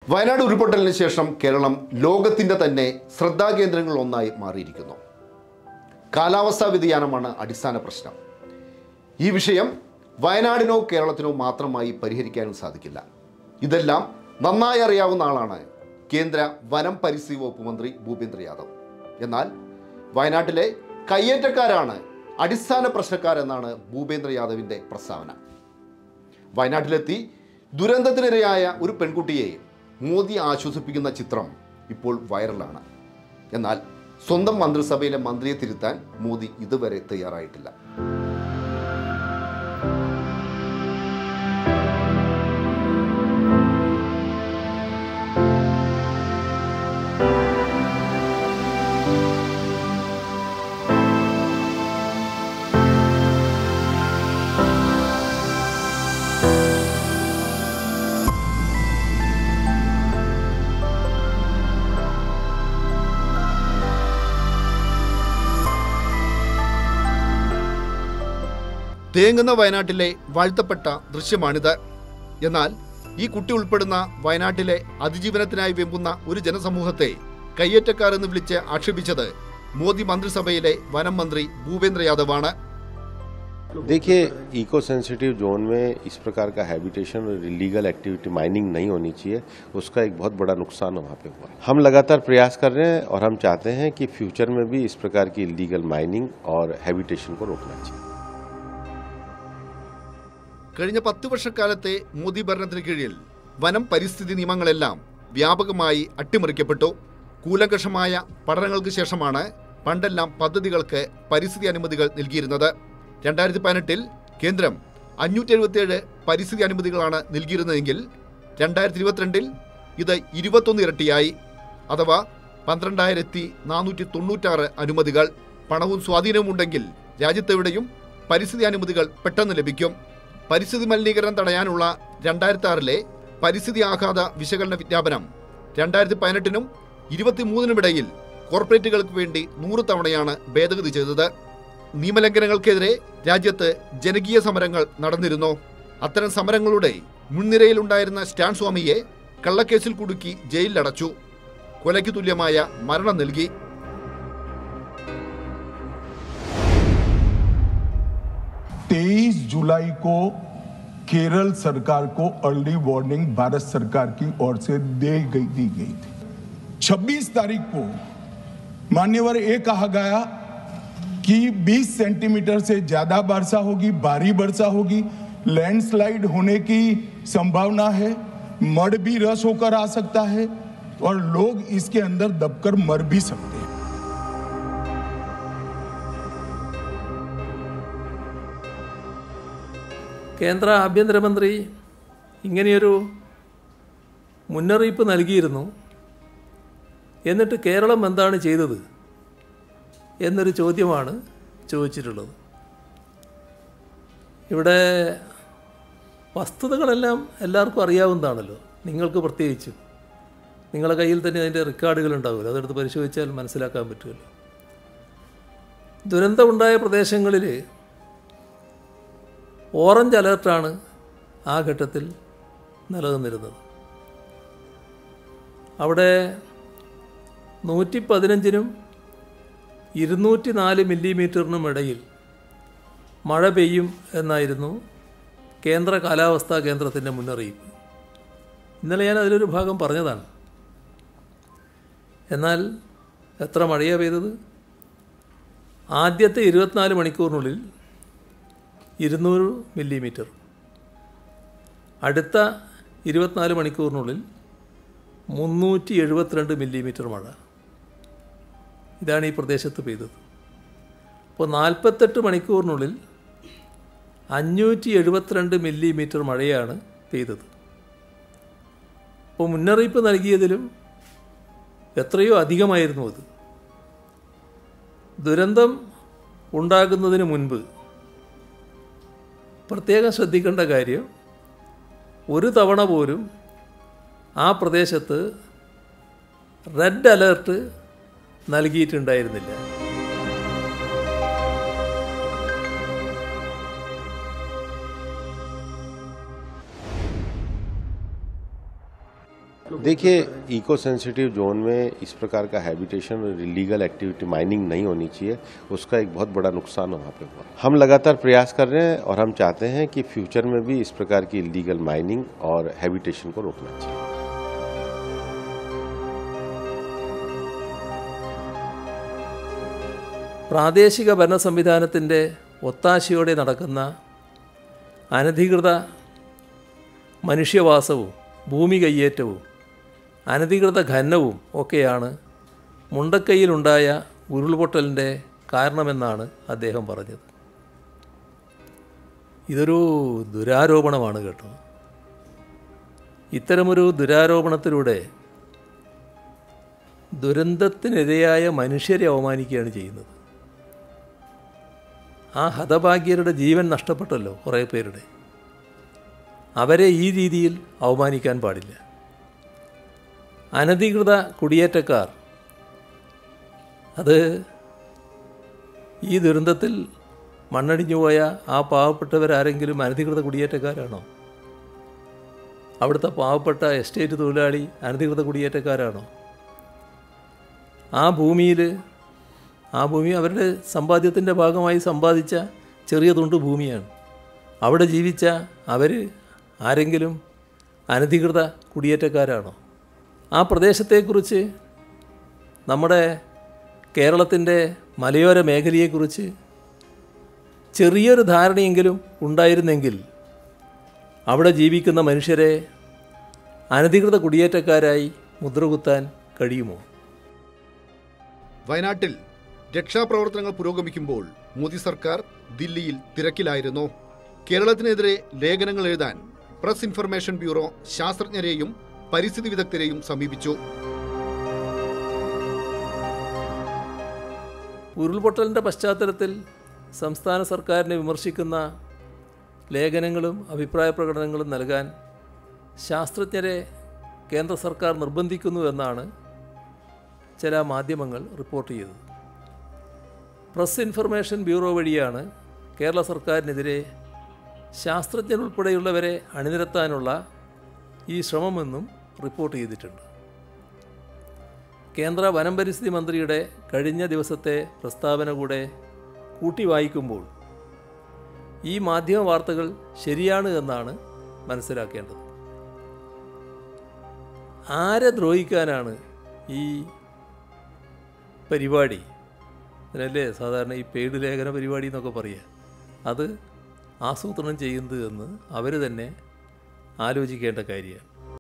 വയനാട് ഉരുൾപൊട്ടലിന് ശേഷം കേരളം ലോകത്തിൻ്റെ തന്നെ ശ്രദ്ധാകേന്ദ്രങ്ങളിൽ ഒന്നായി മാറിയിരിക്കുന്നു കാലാവസ്ഥാ വ്യതിയാനമാണ് അടിസ്ഥാന പ്രശ്നം ഈ വിഷയം വയനാടിനോ കേരളത്തിനോ മാത്രമായി പരിഹരിക്കാനും സാധിക്കില്ല ഇതെല്ലാം നന്നായി അറിയാവുന്ന ആളാണ് കേന്ദ്ര വനം പരിസ്ഥിതി വകുപ്പ് മന്ത്രി ഭൂപേന്ദ്ര യാദവ് എന്നാൽ വയനാട്ടിലെ കയ്യേറ്റക്കാരാണ് അടിസ്ഥാന പ്രശ്നക്കാരെന്നാണ് ഭൂപേന്ദ്ര യാദവിൻ്റെ പ്രസ്താവന വയനാട്ടിലെത്തി ദുരന്തത്തിനിരയായ ഒരു പെൺകുട്ടിയെ മോദി ആശ്വസിപ്പിക്കുന്ന ചിത്രം ഇപ്പോൾ വൈറലാണ് എന്നാൽ സ്വന്തം മന്ത്രിസഭയിലെ മന്ത്രിയെ തിരുത്താൻ മോദി ഇതുവരെ തയ്യാറായിട്ടില്ല തേങ്ങുന്ന വയനാട്ടിലെ വാഴ്ത്തപ്പെട്ട ദൃശ്യമാണിത് എന്നാൽ ഈ കുട്ടി ഉൾപ്പെടുന്ന വയനാട്ടിലെ അതിജീവനത്തിനായി വെമ്പുന്ന ഒരു ജനസമൂഹത്തെ കയ്യേറ്റക്കാർ എന്ന് വിളിച്ച് ആക്ഷേപിച്ചത് മോദി മന്ത്രിസഭയിലെ വനം മന്ത്രി ഭൂപേന്ദ്ര യാദവാണ് देखिए इको सेंसिटिव जोन में इस प्रकार का हैबिटेशन और इलीगल एक्टिविटी माइनिंग नहीं होनी चाहिए उसका एक बहुत बड़ा नुकसान वहाँ पे हुआ हम लगातार प्रयास कर रहे हैं और हम चाहते हैं कि फ्यूचर में भी इस प्रकार की इलीगल माइनिंग और हैबिटेशन को रोकना चाहिए കഴിഞ്ഞ പത്ത് വർഷക്കാലത്തെ മോദി ഭരണത്തിന് കീഴിൽ വനം പരിസ്ഥിതി നിയമങ്ങളെല്ലാം വ്യാപകമായി അട്ടിമറിക്കപ്പെട്ടു കൂലങ്കഷമായ പഠനങ്ങൾക്ക് ശേഷമാണ് പണ്ടെല്ലാം പദ്ധതികൾക്ക് പരിസ്ഥിതി അനുമതികൾ നൽകിയിരുന്നത് രണ്ടായിരത്തി പതിനെട്ടിൽ കേന്ദ്രം അഞ്ഞൂറ്റി എഴുപത്തിയേഴ് പരിസ്ഥിതി അനുമതികളാണ് നൽകിയിരുന്നതെങ്കിൽ രണ്ടായിരത്തി ഇരുപത്തിരണ്ടിൽ ഇത് ഇരുപത്തൊന്ന് ഇരട്ടിയായി അഥവാ പന്ത്രണ്ടായിരത്തി നാനൂറ്റി തൊണ്ണൂറ്റാറ് അനുമതികൾ പണവും സ്വാധീനവും ഉണ്ടെങ്കിൽ രാജ്യത്തെവിടെയും പരിസ്ഥിതി അനുമതികൾ പെട്ടെന്ന് ലഭിക്കും പരിസ്ഥിതി മലിനീകരണം തടയാനുള്ള രണ്ടായിരത്തി ആറിലെ പരിസ്ഥിതി ആഘാത വിശകലന വിജ്ഞാപനം രണ്ടായിരത്തി പതിനെട്ടിനും ഇരുപത്തിമൂന്നിനുമിടയിൽ കോർപ്പറേറ്റുകൾക്ക് വേണ്ടി നൂറ് തവണയാണ് ഭേദഗതി ചെയ്തത് നിയമലംഘനങ്ങൾക്കെതിരെ രാജ്യത്ത് ജനകീയ സമരങ്ങൾ നടന്നിരുന്നു അത്തരം സമരങ്ങളുടെ മുൻനിരയിലുണ്ടായിരുന്ന സ്റ്റാൻ സ്വാമിയെ കള്ളക്കേസിൽ കുടുക്കി ജയിലിലടച്ചു കൊലയ്ക്ക് തുല്യമായ മരണം നൽകി तेईस जुलाई को केरल सरकार को अर्ली वार्निंग भारत सरकार की ओर से दे गई दी गई थी 26 तारीख को मान्यवर ये कहा गया कि 20 सेंटीमीटर से ज्यादा वर्षा होगी भारी वर्षा होगी लैंडस्लाइड होने की संभावना है मड भी रस होकर आ सकता है और लोग इसके अंदर दबकर मर भी सकते हैं കേന്ദ്ര ആഭ്യന്തരമന്ത്രി ഇങ്ങനെയൊരു മുന്നറിയിപ്പ് നൽകിയിരുന്നു എന്നിട്ട് കേരളം എന്താണ് ചെയ്തത് എന്നൊരു ചോദ്യമാണ് ചോദിച്ചിട്ടുള്ളത് ഇവിടെ വസ്തുതകളെല്ലാം എല്ലാവർക്കും അറിയാവുന്നതാണല്ലോ നിങ്ങൾക്ക് പ്രത്യേകിച്ചും നിങ്ങളുടെ കയ്യിൽ തന്നെ അതിൻ്റെ റെക്കോർഡുകൾ ഉണ്ടാവുമല്ലോ അതെടുത്ത് പരിശോധിച്ചാൽ മനസ്സിലാക്കാൻ പറ്റുമല്ലോ ദുരന്തമുണ്ടായ പ്രദേശങ്ങളിൽ ഓറഞ്ച് അലേർട്ടാണ് ആ ഘട്ടത്തിൽ നിലനിന്നിരുന്നത് അവിടെ നൂറ്റി പതിനഞ്ചിനും ഇരുന്നൂറ്റി നാല് മില്ലിമീറ്ററിനും ഇടയിൽ മഴ പെയ്യും എന്നായിരുന്നു കേന്ദ്ര കാലാവസ്ഥാ കേന്ദ്രത്തിൻ്റെ മുന്നറിയിപ്പ് ഇന്നലെ ഞാൻ അതിലൊരു ഭാഗം പറഞ്ഞതാണ് എന്നാൽ എത്ര മഴയാണ് പെയ്തത് ആദ്യത്തെ ഇരുപത്തിനാല് മണിക്കൂറിനുള്ളിൽ ഇരുന്നൂറ് മില്ലിമീറ്റർ അടുത്ത ഇരുപത്തിനാല് മണിക്കൂറിനുള്ളിൽ മുന്നൂറ്റി എഴുപത്തിരണ്ട് മില്ലിമീറ്റർ മഴ ഇതാണ് ഈ പ്രദേശത്ത് പെയ്തത് അപ്പോൾ നാൽപ്പത്തെട്ട് മണിക്കൂറിനുള്ളിൽ അഞ്ഞൂറ്റി എഴുപത്തിരണ്ട് മില്ലിമീറ്റർ മഴയാണ് പെയ്തത് അപ്പോൾ മുന്നറിയിപ്പ് നൽകിയതിലും എത്രയോ അധികമായിരുന്നു അത് ദുരന്തം ഉണ്ടാകുന്നതിന് മുൻപ് പ്രത്യേകം ശ്രദ്ധിക്കേണ്ട കാര്യം ഒരു തവണ പോലും ആ പ്രദേശത്ത് റെഡ് അലേർട്ട് നൽകിയിട്ടുണ്ടായിരുന്നില്ല देखिए इको सेंसिटिव जोन में इस प्रकार का हैबिटेशन और इलीगल एक्टिविटी माइनिंग नहीं होनी चाहिए उसका एक बहुत बड़ा नुकसान वहाँ पे हुआ हम लगातार प्रयास कर रहे हैं और हम चाहते हैं कि फ्यूचर में भी इस प्रकार की इलीगल माइनिंग और हैबिटेशन को रोकना चाहिए പ്രാദേശിക ഭരണ സംവിധാനത്തിൻ്റെ ഒത്താശയോടെ നടക്കുന്ന അനധികൃത മനുഷ്യവാസവും ഭൂമി കയ്യേറ്റവും അനധികൃത ഖനനവും ഒക്കെയാണ് മുണ്ടക്കൈയിലുണ്ടായ ഉരുൾപൊട്ടലിൻ്റെ കാരണമെന്നാണ് അദ്ദേഹം പറഞ്ഞത് ഇതൊരു ദുരാരോപണമാണ് കേട്ടോ ഇത്തരമൊരു ദുരാരോപണത്തിലൂടെ ദുരന്തത്തിനിരയായ മനുഷ്യരെ അവമാനിക്കുകയാണ് ചെയ്യുന്നത് ആ ഹതഭാഗ്യരുടെ ജീവൻ നഷ്ടപ്പെട്ടല്ലോ കുറേ പേരുടെ അവരെ ഈ രീതിയിൽ അവമാനിക്കാൻ പാടില്ല അനധികൃത കുടിയേറ്റക്കാർ അത് ഈ ദുരന്തത്തിൽ മണ്ണടിഞ്ഞു പോയ ആ പാവപ്പെട്ടവരാരെങ്കിലും അനധികൃത കുടിയേറ്റക്കാരാണോ അവിടുത്തെ പാവപ്പെട്ട എസ്റ്റേറ്റ് തൊഴിലാളി അനധികൃത കുടിയേറ്റക്കാരാണോ ആ ഭൂമിയിൽ ആ ഭൂമി അവരുടെ സമ്പാദ്യത്തിൻ്റെ ഭാഗമായി സമ്പാദിച്ച ചെറിയ തുണ്ട് ഭൂമിയാണ് അവിടെ ജീവിച്ച അവർ ആരെങ്കിലും അനധികൃത കുടിയേറ്റക്കാരാണോ ആ പ്രദേശത്തെക്കുറിച്ച് നമ്മുടെ കേരളത്തിൻ്റെ മലയോര മേഖലയെക്കുറിച്ച് ചെറിയൊരു ധാരണയെങ്കിലും ഉണ്ടായിരുന്നെങ്കിൽ അവിടെ ജീവിക്കുന്ന മനുഷ്യരെ അനധികൃത കുടിയേറ്റക്കാരായി മുദ്രകുത്താൻ കഴിയുമോ വയനാട്ടിൽ രക്ഷാപ്രവർത്തനങ്ങൾ പുരോഗമിക്കുമ്പോൾ മോദി സർക്കാർ ദില്ലിയിൽ തിരക്കിലായിരുന്നു കേരളത്തിനെതിരെ ലേഖനങ്ങൾ എഴുതാൻ പ്രസ് ഇൻഫർമേഷൻ ബ്യൂറോ ശാസ്ത്രജ്ഞരെയും പരിസ്ഥിതി വിദഗ്ധരെയും സമീപിച്ചു ഉരുൾപൊട്ടലിൻ്റെ പശ്ചാത്തലത്തിൽ സംസ്ഥാന സർക്കാരിനെ വിമർശിക്കുന്ന ലേഖനങ്ങളും അഭിപ്രായ പ്രകടനങ്ങളും നൽകാൻ ശാസ്ത്രജ്ഞരെ കേന്ദ്ര സർക്കാർ നിർബന്ധിക്കുന്നു എന്നാണ് ചില മാധ്യമങ്ങൾ റിപ്പോർട്ട് ചെയ്തത് പ്രസ് ഇൻഫർമേഷൻ ബ്യൂറോ വഴിയാണ് കേരള സർക്കാരിനെതിരെ ശാസ്ത്രജ്ഞരുൾപ്പെടെയുള്ളവരെ അണിനിരത്താനുള്ള ഈ ശ്രമമെന്നും റിപ്പോർട്ട് ചെയ്തിട്ടുണ്ട് കേന്ദ്ര വനം പരിസ്ഥിതി മന്ത്രിയുടെ കഴിഞ്ഞ ദിവസത്തെ പ്രസ്താവന കൂടെ കൂട്ടി വായിക്കുമ്പോൾ ഈ മാധ്യമ വാർത്തകൾ ശരിയാണ് എന്നാണ് മനസ്സിലാക്കേണ്ടത് ആരെ ദ്രോഹിക്കാനാണ് ഈ പരിപാടി അതിനല്ലേ സാധാരണ ഈ പെയ്ഡ് ലേഖന പരിപാടി എന്നൊക്കെ പറയുക അത് ആസൂത്രണം ചെയ്യുന്നത് എന്ന് അവർ തന്നെ ആലോചിക്കേണ്ട കാര്യമാണ്